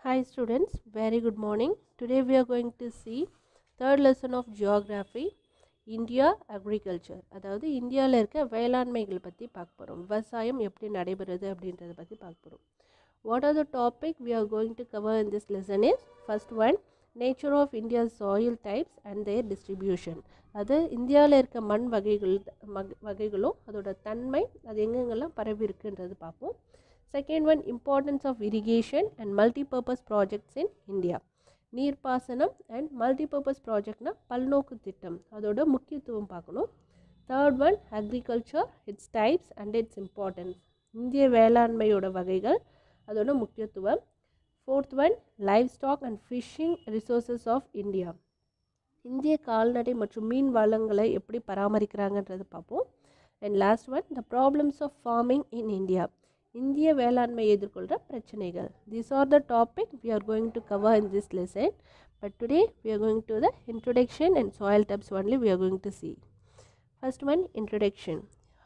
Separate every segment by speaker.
Speaker 1: Hi students, very good morning. Today we are going to see third lesson of geography, India agriculture. அதாவது இந்தியாவில் இருக்க வேளாண்மைகள் பற்றி பார்க்க போகிறோம் விவசாயம் எப்படி நடைபெறுது அப்படின்றத பற்றி பார்க்க போகிறோம் what are the topic we are going to cover in this lesson is first one nature of India's soil types and their distribution அது இந்தியாவில் இருக்க மண் வகைகள் மக- வகைகளும் அதோட தன்மை அது எங்கெங்கெல்லாம் பரவி இருக்குன்றது பார்ப்போம் second one importance of irrigation and multipurpose projects in India நீர்ப்பாசனம் அண்ட் மல்டிபர்பஸ் ப்ராஜெக்ட்னா பல்நோக்கு திட்டம் அதோட முக்கியத்துவம் பார்க்கணும் third one agriculture its types and its importance இந்திய வேளாண்மையோட வகைகள் அதோட முக்கியத்துவம் fourth one livestock and fishing resources of India இந்திய கால்நடை மற்றும் மீன் வளங்களை எப்படி பராமரிக்கிறாங்கன்றது பார்ப்போம் and last one the problems of farming in India இந்திய வேளாண்மை எதிர்கொள்கிற பிரச்சனைகள் these are the topic we are going to cover in this lesson but today we are going to the introduction and soil types only we are going to see first one introduction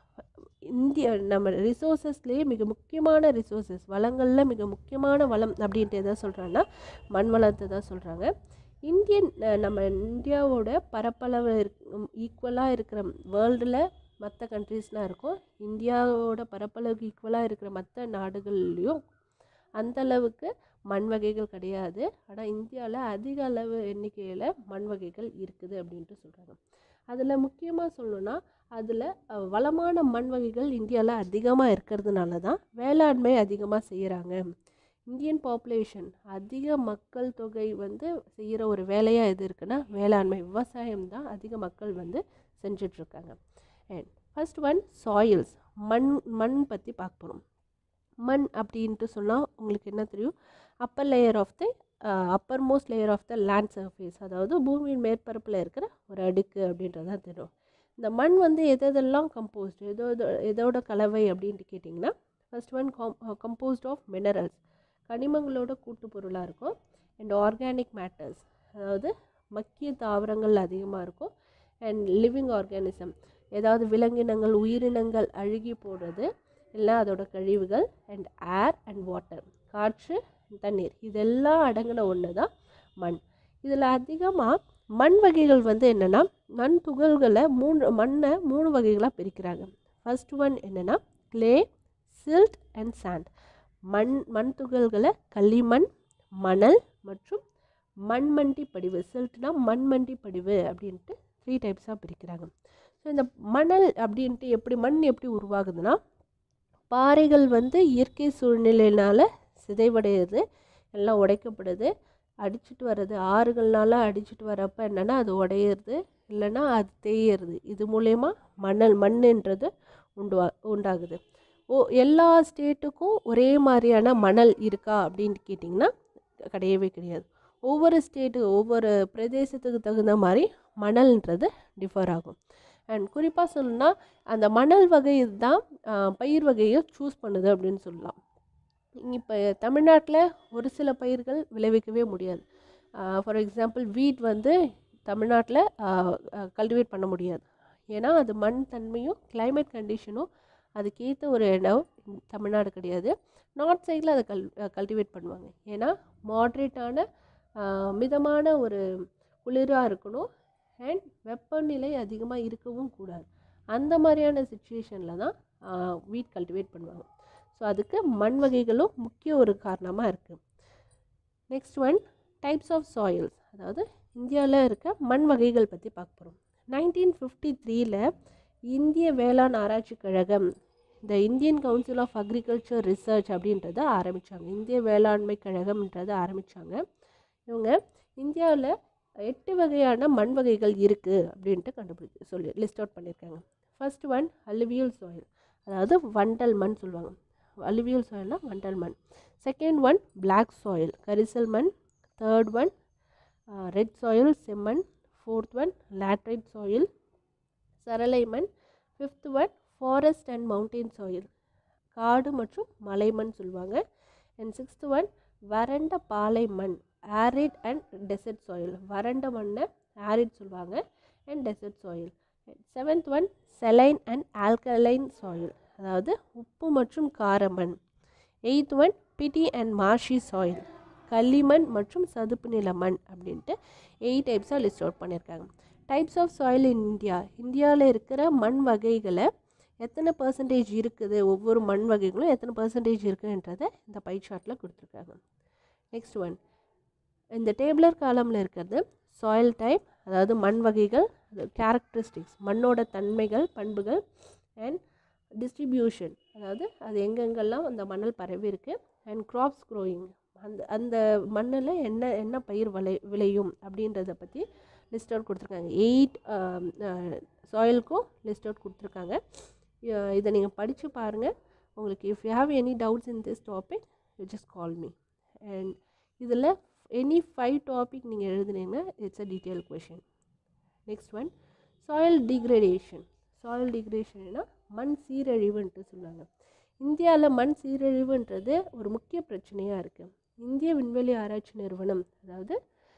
Speaker 1: இந்திய நம்ம ரிசோர்ஸஸ்லேயே மிக முக்கியமான resources வளங்களில் மிக முக்கியமான வளம் அப்படின்ட்டு எதை சொல்கிறாங்கன்னா மண் வளத்தை தான் சொல்கிறாங்க இந்தியன் அஹ், நம்ம இந்தியாவோட பரப்பளவு ஈக்குவலாக இருக்கிற வேர்ல்டில் மற்ற கண்ட்ரீஸ்லாம் இருக்கும் இந்தியாவோட பரப்பளவுக்கு ஈக்குவலாக இருக்கிற மற்ற நாடுகள்லேயும் அந்த அளவுக்கு மண் வகைகள் கிடையாது ஆனால் இந்தியாவில் அதிக அளவு எண்ணிக்கையில் மண் வகைகள் இருக்குது அப்படின்ட்டு சொல்கிறாங்க அதில் முக்கியமாக சொல்லணும்னா அதில் வளமான மண் வகைகள் இந்தியாவில் அதிகமாக இருக்கிறதுனால தான் வேளாண்மை அதிகமாக செய்கிறாங்க இந்தியன் பாப்புலேஷன் அதிக மக்கள் தொகை வந்து செய்கிற ஒரு வேலையாக எது இருக்குன்னா வேளாண்மை விவசாயம் தான் அதிக மக்கள் வந்து செஞ்சிட்ருக்காங்க அண்ட் ஃபர்ஸ்ட் ஒன் சாயில்ஸ் மண் மண் பற்றி பார்க்க போகிறோம் மண் அப்படின்ட்டு சொன்னால் உங்களுக்கு என்ன தெரியும் upper layer of the uppermost layer of the land surface அதாவது பூமியின் மேற்பரப்பில் இருக்கிற ஒரு அடுக்கு அப்படின்றது தான் தெரியும் இந்த மண் வந்து எது எதெல்லாம் கம்போஸ்ட் எதோ எதோ- எதோட கலவை அப்படின்ட்டு கேட்டிங்கன்னா first one com composed of minerals கனிமங்களோட கூட்டு பொருளாக இருக்கும் அண்ட் ஆர்கானிக் மேட்டர்ஸ் அதாவது மக்கிய தாவரங்கள் அதிகமாக இருக்கும் அண்ட் லிவிங் ஆர்கானிசம் ஏதாவது விலங்கினங்கள் உயிரினங்கள் அழுகி போடுறது இல்லை அதோட கழிவுகள் அண்ட் ஏர் அண்ட் வாட்டர் காற்று தண்ணீர் இதெல்லாம் அடங்கின ஒன்று தான் மண் இதில் அதிகமாக மண் வகைகள் வந்து என்னென்னா மண் துகள்களை மூணு மண்ணை மூணு வகைகளாக பிரிக்கிறாங்க ஃபர்ஸ்ட் ஒன் என்னென்னா clay silt அண்ட் sand மண் மண் துகள்களை களிமண் மணல் மற்றும் மண்மண்டி படிவு சில்ட்னா மண்மண்டி படிவு அப்படின்ட்டு த்ரீ டைப்ஸாக பிரிக்கிறாங்க ஸோ இந்த மணல் அப்படின்ட்டு எப்படி மண் எப்படி உருவாகுதுன்னா பாறைகள் வந்து இயற்கை சூழ்நிலையினால் சிதைவடையுது எல்லாம் உடைக்கப்படுது அடிச்சிட்டு வர்றது ஆறுகள்னால அடிச்சிட்டு வரப்ப என்னென்னா அது உடையிறது இல்லைன்னா அது தேயிறது இது மூலயமா மணல் மண்ணுன்றது உண்டுவா உண்டாகுது ஓ எல்லா ஸ்டேட்டுக்கும் ஒரே மாதிரியான மணல் இருக்கா அப்படின்னு கேட்டிங்கன்னா கிடையவே கிடையாது ஒவ்வொரு ஸ்டேட்டு ஒவ்வொரு பிரதேசத்துக்கு தகுந்த மாதிரி மணல்ன்றது டிஃபர் ஆகும் அண்ட் குறிப்பாக சொல்லணும்னா அந்த மணல் வகை தான் ஆஹ், பயிர் வகையை சூஸ் பண்ணுது அப்படின்னு சொல்லலாம் இப்போ தமிழ்நாட்டில் ஒரு சில பயிர்கள் விளைவிக்கவே முடியாது ஃபார் எக்ஸாம்பிள் வீட் வந்து தமிழ்நாட்டில் கல்டிவேட் பண்ண முடியாது ஏன்னா அது மண் தன்மையும் climate கண்டிஷனும் அதுக்கேற்ற ஒரு இடம் தமிழ்நாடு கிடையாது நார்த் சைடில் அதை கல் கல்டிவேட் பண்ணுவாங்க ஏன்னா மாட்ரேட்டான மிதமான ஒரு குளிராக இருக்கணும் அண்ட் வெப்பநிலை அதிகமாக இருக்கவும் கூடாது அந்த மாதிரியான சுச்சுவேஷனில் தான் வீட் கல்டிவேட் பண்ணுவாங்க ஸோ அதுக்கு மண் வகைகளும் முக்கிய ஒரு காரணமாக இருக்குது next one types of soils அதாவது இந்தியாவில் இருக்க மண் வகைகள் பற்றி பார்க்க போகிறோம் நைன்டீன் ஃபிஃப்டி த்ரீல இந்திய வேளாண் ஆராய்ச்சி கழகம் இந்த Indian council of agriculture research அப்படின்றத ஆரம்பித்தாங்க இந்திய வேளாண்மை கழகம்ன்றதை ஆரம்பித்தாங்க இவங்க இந்தியாவில் எட்டு வகையான மண் வகைகள் இருக்குது அப்படின்ட்டு கண்டுபிடிச்சு சொல்லி லிஸ்ட் அவுட் பண்ணியிருக்காங்க ஃபர்ஸ்ட் ஒன் அலுவியல் சாயில் அதாவது வண்டல் மண் சொல்லுவாங்க அலுவியல் சாயில்னா வண்டல் மண் செகண்ட் ஒன் பிளாக் சாயில் கரிசல் மண் தேர்ட் ஒன் ரெட் சாயில் செம்மண் ஃபோர்த் ஒன் லேட்ரைட் சாயில் சரளை மண் fifth one forest and mountain soil காடு மற்றும் மலைமண் சொல்லுவாங்க அண்ட் சிக்ஸ்த் ஒன் வறண்ட பாலை மண் ஆரிட் அண்ட் டெசர்ட் சாயில் வறண்ட மண்ணை ஆரிட் சொல்லுவாங்க and desert soil seventh one saline and alkaline soil அதாவது உப்பு மற்றும் கார மண் eighth one peaty and marshy soil களிமண் மற்றும் சதுப்பு நில மண் அப்படின்ட்டு எயிட் டைப்ஸாக லிஸ்ட் அவுட் பண்ணியிருக்காங்க types of soil in India இந்தியாவில் இருக்கிற மண் வகைகளை எத்தனை பர்சன்டேஜ் இருக்குது ஒவ்வொரு மண் வகைகளும் எத்தனை பர்சன்டேஜ் இருக்குன்றதை இந்த பை சார்ட்டில் கொடுத்துருக்காங்க நெக்ஸ்ட் ஒன் இந்த டேபிளர் காலமில் இருக்கிறது சாயில் டைப் அதாவது மண் வகைகள் கேரக்டரிஸ்டிக்ஸ் மண்ணோட தன்மைகள் பண்புகள் அண்ட் டிஸ்ட்ரிபியூஷன் அதாவது அது எங்கெங்கெல்லாம் அந்த மணல் பரவி இருக்கு அண்ட் கிராப்ஸ் க்ரோயிங் அந்த அந்த மண்ணில் என்ன என்ன பயிர் விளை விளையும் அப்படின்றத பற்றி லிஸ்ட் அவுட் கொடுத்துருக்காங்க எயிட் சாயிலுக்கும் லிஸ்ட் அவுட் கொடுத்துருக்காங்க அஹ் இதை நீங்கள் படித்து பாருங்கள் உங்களுக்கு if you have any doubts in this topic you just call me and இதில் எனி ஃபைவ் டாபிக் நீங்கள் எழுதுனீங்கன்னா it's a detail question next one soil degradation soil டிகிரேஷன்னா மண் சீரழிவுன்ட்டு சொல்லுவாங்க இந்தியாவில் மண் சீரழிவுன்றது ஒரு முக்கிய பிரச்சனையாக இருக்குது இந்திய விண்வெளி ஆராய்ச்சி நிறுவனம் அதாவது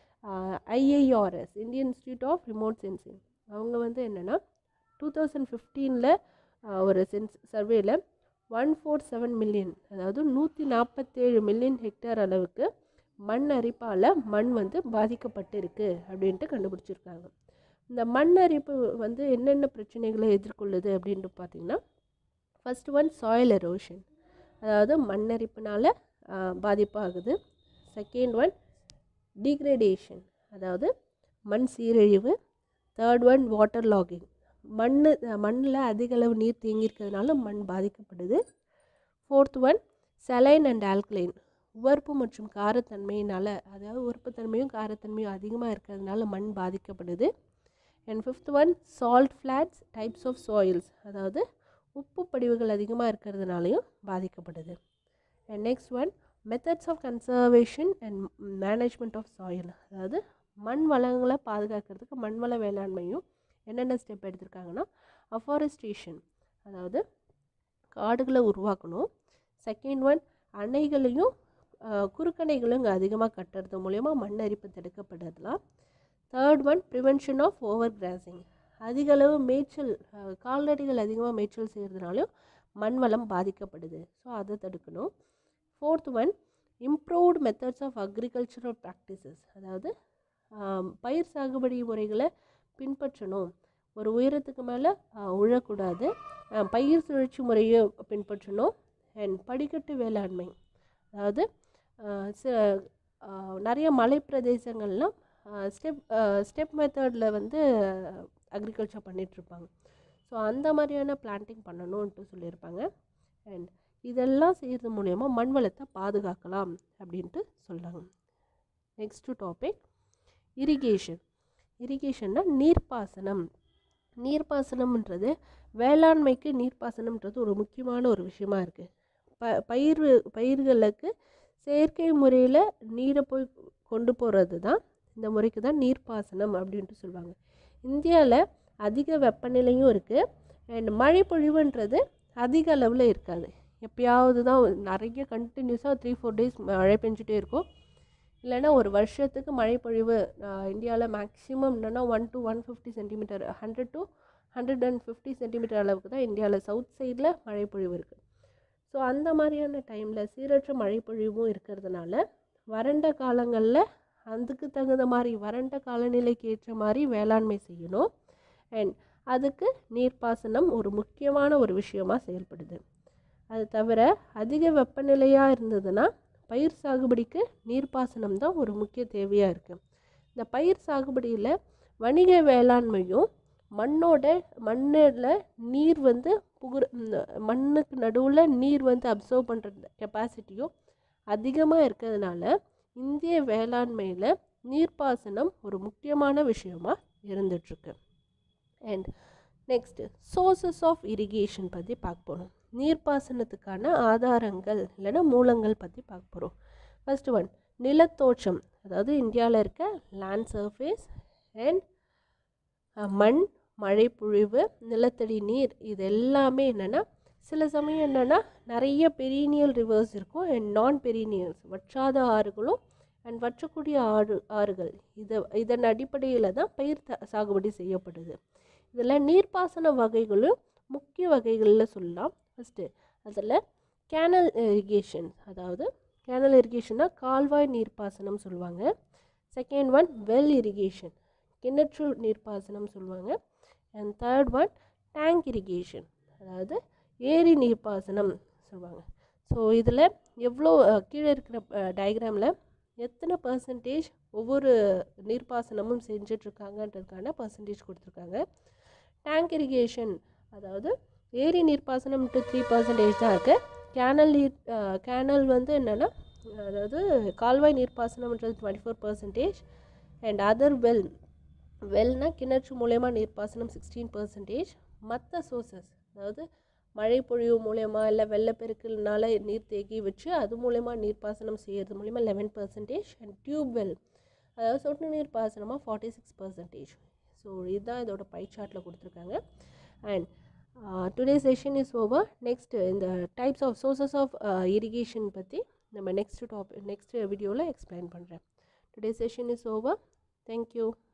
Speaker 1: IIRS Indian institute of remote sensing அவங்க வந்து என்னென்னா டூ தௌசண்ட் ஃபிஃப்டீனில் ஒரு சென்ஸ் சர்வேல ஒன் ஃபோர் செவன் மில்லியன் அதாவது நூற்றி நாற்பத்தேழு மில்லியன் ஹெக்டேர் அளவுக்கு மண் அரிப்பால் மண் வந்து பாதிக்கப்பட்டு இருக்கு அப்படின்ட்டு கண்டுபிடிச்சிருக்காங்க இந்த மண் அரிப்பு வந்து என்னென்ன பிரச்சனைகளை எதிர்கொள்ளுது அப்படின்ட்டு பார்த்தீங்கன்னா ஃபர்ஸ்ட் ஒன் சாயில் எரோஷன் அதாவது மண் அரிப்புனால பாதிப்பாகுது செகண்ட் ஒன் டிகிரேடேஷன் அதாவது மண் சீரழிவு தேர்ட் ஒன் வாட்டர் லாகிங் மண் மண்ணில் அதிக அளவு நீர் தேங்கியிருக்கிறதுனால மண் பாதிக்கப்படுது fourth one saline and alkaline உவர்ப்பு மற்றும் காரத்தன்மையினால் அதாவது உறுப்புத்தன்மையும் காரத்தன்மையும் அதிகமாக இருக்கிறதுனால மண் பாதிக்கப்படுது and fifth one salt flats types of soils அதாவது உப்பு படிவுகள் அதிகமாக இருக்கிறதுனாலையும் பாதிக்கப்படுது and next one methods of conservation and management of soil அதாவது மண் வளங்களை பாதுகாக்கிறதுக்கு மண் வள வேளாண்மையும் என்னென்ன ஸ்டெப் எடுத்திருக்காங்கன்னா அஃபாரஸ்டேஷன் அதாவது காடுகளை உருவாக்கணும் செகண்ட் ஒன் அணைகளையும் அஹ், குறுக்கணைகளும் இங்கே அதிகமாக கட்டுறது மூலயமா மண் அரிப்பு தடுக்கப்படுறதுலாம் third one prevention of overgrazing அதிக அளவு மேய்ச்சல் அஹ், கால்நடைகள் அதிகமாக மேய்ச்சல் செய்கிறதுனாலும் மண் வளம் பாதிக்கப்படுது ஸோ அதை தடுக்கணும் fourth one improved methods of agricultural practices அதாவது ஆம், பயிர் சாகுபடி முறைகளை பின்பற்றணும் ஒரு உயரத்துக்கு மேலே உழக்கூடாது ஆ, பயிர் சுழற்சி முறையை பின்பற்றணும் அண்ட் படிக்கட்டு வேளாண்மை அதாவது ஆ, ச- ஆ, நிறைய மலை பிரதேசங்கள்லாம் ஸ்டெப் ஸ்டெப் மெத்தடில் வந்து அக்ரிகல்ச்சர் பண்ணிகிட்ருப்பாங்க ஸோ அந்த மாதிரியான பிளான்டிங் பண்ணணும்ன்ட்டு சொல்லியிருப்பாங்க அண்ட் இதெல்லாம் செய்கிறது மூலயமா மண் வளத்தை பாதுகாக்கலாம் அப்படின்ட்டு சொல்கிறாங்க நெக்ஸ்ட்டு டாபிக் இரிகேஷன் இரிகேஷன்னா நீர்ப்பாசனம் நீர்ப்பாசனம்ன்றது வேளாண்மைக்கு நீர்ப்பாசனம்ன்றது ஒரு முக்கியமான ஒரு விஷயமா இருக்குது ப பயிர் பயிர்களுக்கு செயற்கை முறையில் நீரை போய் கொண்டு போகிறது தான் இந்த முறைக்கு தான் நீர்ப்பாசனம் அப்படின்ட்டு சொல்லுவாங்க இந்தியாவில் அதிக வெப்பநிலையும் இருக்குது அண்ட் மழை பொழிவுன்றது அதிக அளவில் இருக்காது எப்பயாவது தான் நிறைய கண்டினியூஸாக த்ரீ ஃபோர் டேஸ் மழை பெஞ்சிட்டே இருக்கும் இல்லைன்னா ஒரு வருஷத்துக்கு மழை பொழிவு இந்தியாவில் மேக்ஸிமம் என்னென்னா one to one fifty centimetre hundred to hundred and fifty centimetre அளவுக்கு தான் இந்தியாவில் சவுத் சைடில் மழை பொழிவு இருக்குது ஸோ அந்த மாதிரியான டைமில் சீரற்ற மழை பொழிவும் இருக்கிறதுனால வறண்ட காலங்களில் அதுக்கு தகுந்த மாதிரி வறண்ட காலநிலைக்கு ஏற்ற மாதிரி வேளாண்மை செய்யணும் அண்ட் அதுக்கு நீர்ப்பாசனம் ஒரு முக்கியமான ஒரு விஷயமா செயல்படுது அது தவிர அதிக வெப்பநிலையாக இருந்ததுன்னா பயிர் சாகுபடிக்கு நீர்ப்பாசனம் தான் ஒரு முக்கிய தேவையாக இருக்குது இந்த பயிர் சாகுபடியில் வணிக வேளாண்மையும் மண்ணோட மண்ணில் நீர் வந்து புகுற இந்த மண்ணுக்கு நடுவில் நீர் வந்து அப்சர்வ் பண்ணுற கெப்பாசிட்டியும் அதிகமாக இருக்கிறதுனால இந்திய வேளாண்மையில் நீர்ப்பாசனம் ஒரு முக்கியமான விஷயமா இருந்துகிட்ருக்கு and next sources of irrigation பற்றி பார்க்க போகிறோம் நீர்ப்பாசனத்துக்கான ஆதாரங்கள் இல்லைன்னா மூலங்கள் பற்றி பார்க்க போகிறோம் ஃபர்ஸ்ட் ஒன் நிலத்தோற்றம் அதாவது இந்தியாவில் இருக்க லேண்ட் சர்ஃபேஸ் அண்ட் மண் மழை பொழிவு நிலத்தடி நீர் இது எல்லாமே என்னென்னா சில சமயம் என்னென்னா நிறைய பெரினியல் ரிவர்ஸ் இருக்கும் அண்ட் நான் பெரினியல்ஸ் வற்றாத ஆறுகளும் அண்ட் வற்றக்கூடிய ஆறு ஆறுகள் இதை இதன் அடிப்படையில் தான் பயிர் த- சாகுபடி செய்யப்படுது இதில் நீர்ப்பாசன வகைகளும் முக்கிய வகைகளில் சொல்லலாம் ஃபஸ்ட்டு அதில் கேனல் இரிகேஷன் அதாவது கேனல் இரிகேஷன்னா கால்வாய் நீர்ப்பாசனம் சொல்லுவாங்க செகண்ட் ஒன் வெல் இரிகேஷன் கிணற்று நீர்ப்பாசனம் சொல்லுவாங்க and third one tank irrigation அதாவது ஏரி நீர்ப்பாசனம் சொல்லுவாங்க ஸோ இதில் எவ்வளோ அஹ், கீழே இருக்கிற டயக்ராமில் எத்தனை பர்சன்டேஜ் ஒவ்வொரு நீர்ப்பாசனமும் செஞ்சிட்ருக்காங்கன்றதுக்கான பர்சன்டேஜ் கொடுத்துருக்காங்க டேங்க் இரிகேஷன் அதாவது ஏரி நீர்ப்பாசனம் டு த்ரீ பர்சன்டேஜ் தான் இருக்குது கேனல் நீர் கேனல் வந்து என்னென்னா அதாவது கால்வாய் நீர்ப்பாசனம்ன்றது twenty four percentage and other well வெல்னா கிணற்று மூலயமா நீர்ப்பாசனம் சிக்ஸ்டீன் பர்சன்டேஜ் மற்ற சோர்சஸ் அதாவது மழை பொழிவு மூலயமா இல்லை வெள்ளப்பெருக்கினால நீர் தேக்கி வச்சு அது மூலயமா நீர்ப்பாசனம் செய்கிறது மூலயமா eleven percentage and tube well அதாவது சொட்டு நீர் பாசனமாக ஃபார்ட்டி சிக்ஸ் பர்சன்டேஜ் ஸோ இதுதான் இதோட பை சார்ட்டில் கொடுத்துருக்காங்க and today session is over next இந்த types of sources of irrigation பற்றி நம்ம நெக்ஸ்ட் டாபிக் நெக்ஸ்ட் வீடியோவில் எக்ஸ்பிளைன் பண்ணுறேன் today session is over thank you